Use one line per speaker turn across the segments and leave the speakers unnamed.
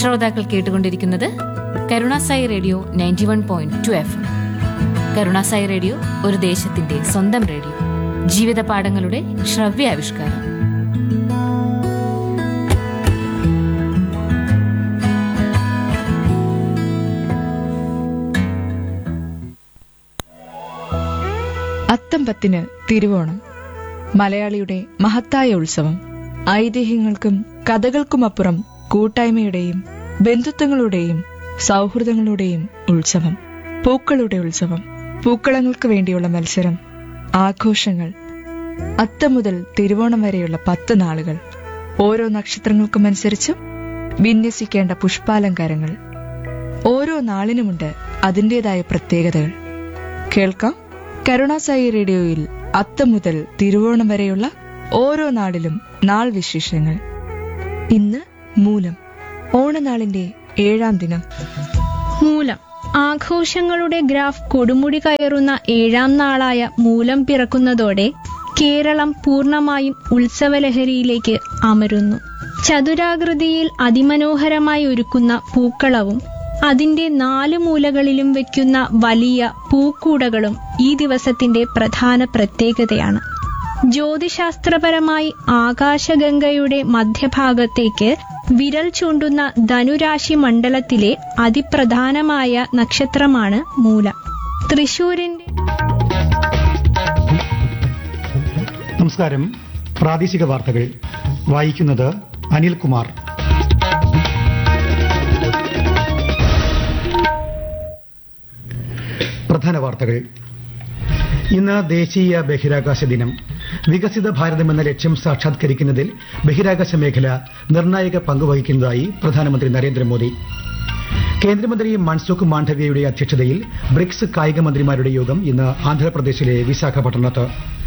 ശ്രോതാക്കൾ കേട്ടുകൊണ്ടിരിക്കുന്നത് Karunasai radio ninety one point two F Karunasai radio ഒരു ദേശത്തിന്റെ സ്വന്തം റേഡിയോ ജീവിത പാഠങ്ങളുടെ ശ്രവ്യാവിഷ്കാരം
അത്തം പത്തിന് തിരുവോണം മലയാളിയുടെ മഹത്തായ ഉത്സവം ഐതിഹ്യങ്ങൾക്കും കഥകൾക്കുമപ്പുറം കൂട്ടായ്മയുടെയും ബന്ധുത്വങ്ങളുടെയും സൗഹൃദങ്ങളുടെയും ഉത്സവം പൂക്കളുടെ ഉത്സവം പൂക്കളങ്ങൾക്ക് വേണ്ടിയുള്ള മത്സരം ആഘോഷങ്ങൾ അത്തം മുതൽ തിരുവോണം വരെയുള്ള പത്ത് നാളുകൾ ഓരോ നക്ഷത്രങ്ങൾക്കുമനുസരിച്ചും വിന്യസിക്കേണ്ട പുഷ്പാലങ്കാരങ്ങൾ ഓരോ നാളിനുമുണ്ട് അതിൻ്റെതായ പ്രത്യേകതകൾ കേൾക്കാം കരുണാസായി റേഡിയോയിൽ അത്തം മുതൽ തിരുവോണം വരെയുള്ള ഓരോ നാളിലും നാൾ വിശേഷങ്ങൾ ഇന്ന് മൂലം ഓണനാളിന്റെ ഏഴാം ദിനം
മൂലം ആഘോഷങ്ങളുടെ ഗ്രാഫ് കൊടുമുടി കയറുന്ന ഏഴാം നാളായ മൂലം പിറക്കുന്നതോടെ കേരളം പൂർണ്ണമായും ഉത്സവലഹരിയിലേക്ക് അമരുന്നു ചതുരാകൃതിയിൽ അതിമനോഹരമായി ഒരുക്കുന്ന പൂക്കളവും അതിന്റെ നാല് മൂലകളിലും വെക്കുന്ന വലിയ പൂക്കൂടകളും ഈ ദിവസത്തിന്റെ പ്രധാന പ്രത്യേകതയാണ് ജ്യോതിശാസ്ത്രപരമായി ആകാശഗംഗയുടെ മധ്യഭാഗത്തേക്ക് വിരൽ ചൂണ്ടുന്ന ധനുരാശി മണ്ഡലത്തിലെ അതിപ്രധാനമായ നക്ഷത്രമാണ് മൂല തൃശൂരിന്റെ
നമസ്കാരം പ്രാദേശിക വാർത്തകൾ വായിക്കുന്നത് അനിൽകുമാർ പ്രധാന വാർത്തകൾ ഇന്ന് ദേശീയ ബഹിരാകാശ ദിനം വികസിത ഭാരതം എന്ന ലക്ഷ്യം സാക്ഷാത്കരിക്കുന്നതിൽ ബഹിരാകാശ മേഖല നിർണായക പങ്കുവഹിക്കുന്നതായി പ്രധാനമന്ത്രി നരേന്ദ്രമോദി കേന്ദ്രമന്ത്രി മൻസുഖ് മാണ്ഡവ്യയുടെ അധ്യക്ഷതയിൽ ബ്രിക്സ് കായിക മന്ത്രിമാരുടെ യോഗം ഇന്ന് ആന്ധ്രാപ്രദേശിലെ വിശാഖപട്ടണത്ത്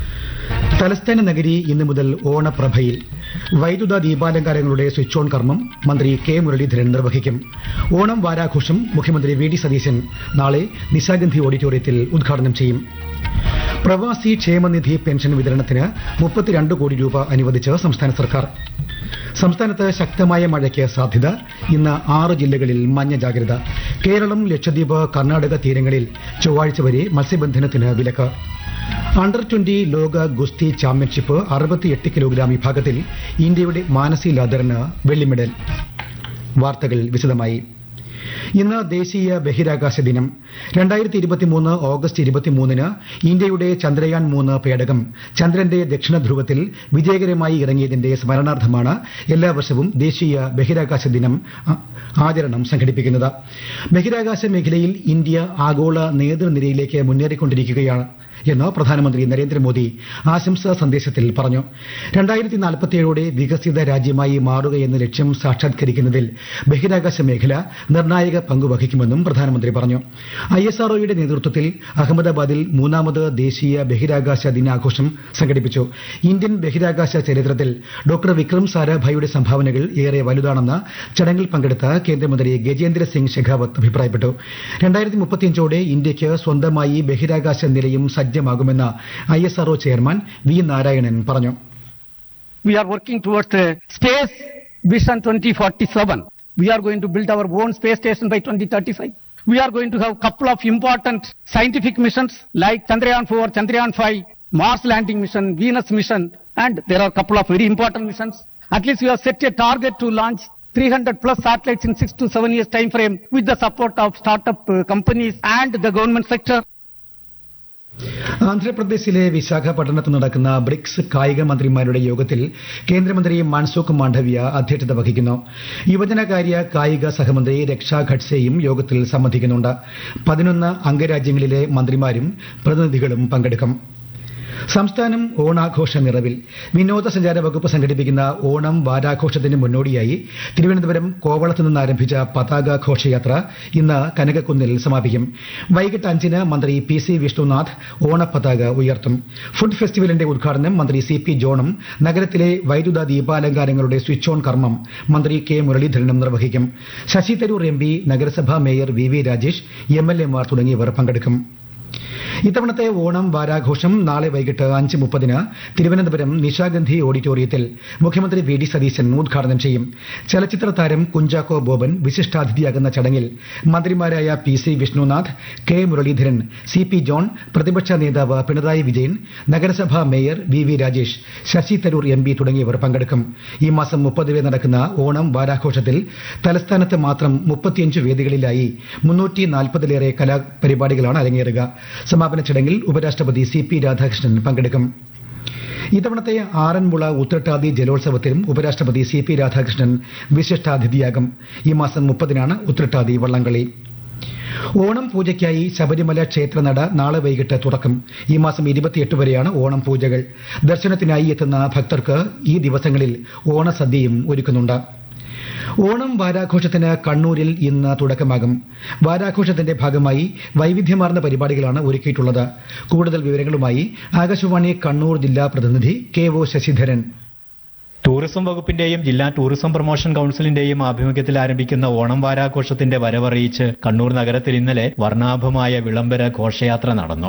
തലസ്ഥാന നഗരി ഇന്നു മുതൽ ഓണപ്രഭയിൽ വൈദ്യുത ദീപാലങ്കാരങ്ങളുടെ സ്വിച്ച് ഓൺ കർമ്മം മന്ത്രി കെ മുരളീധരൻ നിർവഹിക്കും ഓണം വാരാഘോഷം മുഖ്യമന്ത്രി വി ഡി സതീശൻ നാളെ നിശാഗന്ധി ഓഡിറ്റോറിയത്തിൽ ഉദ്ഘാടനം ചെയ്യും പ്രവാസി ക്ഷേമനിധി പെൻഷൻ വിതരണത്തിന് മുപ്പത്തിരണ്ട് കോടി രൂപ അനുവദിച്ച് സംസ്ഥാന സർക്കാർ സംസ്ഥാനത്ത് ശക്തമായ മഴയ്ക്ക് സാധ്യത ഇന്ന് ആറ് ജില്ലകളിൽ മഞ്ഞ ജാഗ്രത കേരളം ലക്ഷദ്വീപ് കർണാടക തീരങ്ങളിൽ ചൊവ്വാഴ്ച വരെ മത്സ്യബന്ധനത്തിന് വിലക്ക് അണ്ടർ ട്വന്റി ലോക ഗുസ്തി ചാമ്പ്യൻഷിപ്പ് അറുപത്തിയെട്ട് കിലോഗ്രാം വിഭാഗത്തിൽ ഇന്ത്യയുടെ മാനസി ലാദറിന് വെള്ളി മെഡൽ വാർത്തകൾ വിശദമായി ഇന്ന് ദേശീയ ബഹിരാകാശ ദിനം രണ്ടായിരത്തി ഇരുപത്തിമൂന്ന് ഓഗസ്റ്റ് ഇരുപത്തിമൂന്നിന് ഇന്ത്യയുടെ ചന്ദ്രയാൻ മൂന്ന് പേടകം ചന്ദ്രന്റെ ദക്ഷിണ ധ്രുവത്തിൽ വിജയകരമായി ഇറങ്ങിയതിന്റെ സ്മരണാർത്ഥമാണ് എല്ലാ വർഷവും ദേശീയ ബഹിരാകാശ ദിനം ആ- ആചരണം സംഘടിപ്പിക്കുന്നത് ബഹിരാകാശ മേഖലയിൽ ഇന്ത്യ ആഗോള നേതൃനിരയിലേക്ക് മുന്നേറിക്കൊണ്ടിരിക്കുകയാണ് എന്ന് പ്രധാനമന്ത്രി നരേന്ദ്രമോദി ആശംസാ സന്ദേശത്തിൽ പറഞ്ഞു രണ്ടായിരത്തി നാൽപ്പത്തിയേഴോടെ വികസിത രാജ്യമായി മാറുക എന്ന ലക്ഷ്യം സാക്ഷാത്കരിക്കുന്നതിൽ ബഹിരാകാശ മേഖല നിർണായക പങ്കുവഹിക്കുമെന്നും പ്രധാനമന്ത്രി പറഞ്ഞു ഐ എസ് ആർഒയുടെ നേതൃത്വത്തിൽ അഹമ്മദാബാദിൽ മൂന്നാമത് ദേശീയ ബഹിരാകാശ ദിനാഘോഷം സംഘടിപ്പിച്ചു ഇന്ത്യൻ ബഹിരാകാശ ചരിത്രത്തിൽ ഡോക്ടർ വിക്രം സാരാഭായിയുടെ സംഭാവനകൾ ഏറെ വലുതാണെന്ന് ചടങ്ങിൽ പങ്കെടുത്ത കേന്ദ്രമന്ത്രി ഗജേന്ദ്ര സിംഗ് ഷെഖാവത്ത് അഭിപ്രായപ്പെട്ടു രണ്ടായിരത്തി മുപ്പത്തിയഞ്ചോടെ ഇന്ത്യക്ക് സ്വന്തമായി ബഹിരാകാശ നിലയം സജ്ജമാകുമെന്ന് I S R O chairman V Narayanan പറഞ്ഞു
we are working towards a space vision 2047. We are going to build our own space station by 2035. We are going to have couple of important scientific missions like Chandrayaan 4, Chandrayaan 5, Mars landing mission, Venus mission, and there are couple of very important missions. At least we have set a target to launch 300 plus satellites in six to seven years time frame with the support of startup uh, companies and the government sector.
ആന്ധ്രാപ്രദേശിലെ വിശാഖപട്ടണത്ത് നടക്കുന്ന BRICS കായിക മന്ത്രിമാരുടെ യോഗത്തിൽ കേന്ദ്രമന്ത്രി മൻസുഖ് മാണ്ഡവ്യ അധ്യക്ഷത വഹിക്കുന്നു യുവജനകാര്യ കായിക സഹമന്ത്രി രക്ഷാ ഖഡ്സെയും യോഗത്തിൽ സംബന്ധിക്കുന്നുണ്ട് പതിനൊന്ന് അംഗരാജ്യങ്ങളിലെ മന്ത്രിമാരും പ്രതിനിധികളും പങ്കെടുക്കും സംസ്ഥാനം ഓണാഘോഷ നിറവിൽ വിനോദസഞ്ചാര വകുപ്പ് സംഘടിപ്പിക്കുന്ന ഓണം വാരാഘോഷത്തിന് മുന്നോടിയായി തിരുവനന്തപുരം കോവളത്ത് നിന്ന് ആരംഭിച്ച പതാക ഘോഷയാത്ര ഇന്ന് കനകക്കുന്നിൽ സമാപിക്കും വൈകിട്ട് അഞ്ചിന് മന്ത്രി പി സി വിഷ്ണുനാഥ് ഓണപ്പതാക ഉയർത്തും ഫുഡ് ഫെസ്റ്റിവലിന്റെ ഉദ്ഘാടനം മന്ത്രി സി പി ജോണും നഗരത്തിലെ വൈദ്യുത ദീപാലങ്കാരങ്ങളുടെ സ്വിച്ച് ഓൺ കർമ്മം മന്ത്രി കെ മുരളീധരനും നിർവഹിക്കും ശശി തരൂർ എം പി നഗരസഭാ mayor V V Rajesh M L എമാർ തുടങ്ങിയവർ പങ്കെടുക്കും ഇത്തവണത്തെ ഓണം വാരാഘോഷം നാളെ വൈകിട്ട് അഞ്ച് മുപ്പതിന് തിരുവനന്തപുരം നിശാഗന്ധി ഓഡിറ്റോറിയത്തിൽ മുഖ്യമന്ത്രി വി ഡി സതീശൻ ഉദ്ഘാടനം ചെയ്യും ചലച്ചിത്ര താരം കുഞ്ചാക്കോ ബോബൻ വിശിഷ്ടാതിഥിയാകുന്ന ചടങ്ങിൽ മന്ത്രിമാരായ P C Vishnunath K Muraleedharan C P John പ്രതിപക്ഷ നേതാവ് പിണറായി വിജയൻ നഗരസഭാ mayor V V Rajesh Shashi Tharoor M P തുടങ്ങിയവർ പങ്കെടുക്കും ഈ മാസം മുപ്പത് വരെ നടക്കുന്ന ഓണം വാരാഘോഷത്തിൽ തലസ്ഥാനത്ത് മാത്രം മുപ്പത്തിയഞ്ച് വേദികളിലായി മുന്നൂറ്റി നാൽപ്പതിലേറെ കലാപരിപാടികളാണ് അരങ്ങേറുക സമാപന ചടങ്ങിൽ ഉപരാഷ്ട്രപതി സി പി രാധാകൃഷ്ണൻ പങ്കെടുക്കും ഇത്തവണത്തെ ആറന്മുള ഉത്രട്ടാതി ജലോത്സവത്തിലും ഉപരാഷ്ട്രപതി സി പി രാധാകൃഷ്ണൻ വിശിഷ്ടാതിഥിയാകും ഈ മാസം മുപ്പതിനാണ് ഉത്രട്ടാതി വള്ളംകളി ഓണം പൂജയ്ക്കായി ശബരിമല ക്ഷേത്രനട നാളെ വൈകിട്ട് തുറക്കും ഈ മാസം ഇരുപത്തിയെട്ട് വരെയാണ് ഓണം പൂജകൾ ദർശനത്തിനായി എത്തുന്ന ഭക്തർക്ക് ഈ ദിവസങ്ങളിൽ ഓണസദ്യയും ഒരുക്കുന്നുണ്ട് ഓണം വാരാഘോഷത്തിന് കണ്ണൂരിൽ ഇന്ന് തുടക്കമാകും വാരാഘോഷത്തിന്റെ ഭാഗമായി വൈവിധ്യമാർന്ന പരിപാടികളാണ് ഒരുക്കിയിട്ടുള്ളത് കൂടുതൽ വിവരങ്ങളുമായി ആകാശവാണി കണ്ണൂർ ജില്ലാ പ്രതിനിധി കെ ഒ ശശിധരൻ
ടൂറിസം വകുപ്പിന്റെയും ജില്ലാ ടൂറിസം പ്രൊമോഷൻ കൌൺസിലിന്റെയും ആഭിമുഖ്യത്തിൽ ആരംഭിക്കുന്ന ഓണം വാരാഘോഷത്തിന്റെ വരവറിയിച്ച് കണ്ണൂർ നഗരത്തിൽ ഇന്നലെ വർണ്ണാഭമായ വിളംബര ഘോഷയാത്ര നടന്നു